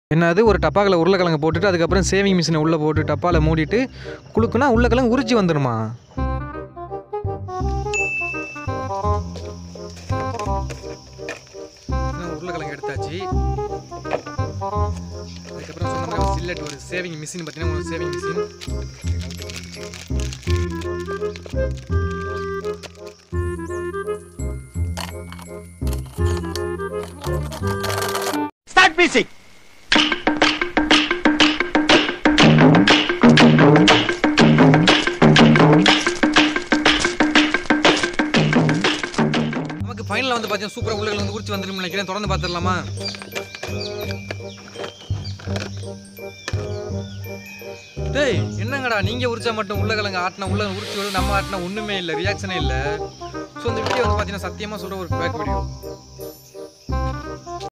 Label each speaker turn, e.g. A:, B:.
A: என்னது ஒரு டப்பாக்கில் உருளைக்கிழங்கு போட்டுட்டு அதுக்கப்புறம் சேவிங் மிஷினை உள்ளே போட்டு டப்பாவில் மூடிட்டு குளுக்குனா உருளைக்கிழங்கு உரிச்சு வந்துடுமா இன்னும் உருளைக்கிழங்கு எடுத்தாச்சு அதுக்கப்புறம் சொன்ன மாதிரி ஒரு சில்லட் ஒரு சேவிங் மிஷின் பார்த்தீங்கன்னா ஒரு சேவிங் மிஷின்
B: ஸ்டார்ட் மியூசிக்
A: நமக்கு ஃபைனலில் வந்து பார்த்தீங்கன்னா சூப்பராக உருளைக்கிழங்கு வந்து உரிச்சு வந்துடும் நினைக்கிறேன் தொடர்ந்து பார்த்துடலாமா டேய் என்னங்கடா நீங்கள் உரிச்சா மட்டும் உருளைக்கிழங்கு ஆட்டினா உள்ள உரிச்சு வரும் நம்ம ஆட்டினா ஒன்றுமே இல்லை ரியாக்ஷனே இல்லை ஸோ இந்த வீடியோ வந்து பார்த்தீங்கன்னா சத்தியமாக சொல்கிற ஒரு பேக் வீடியோ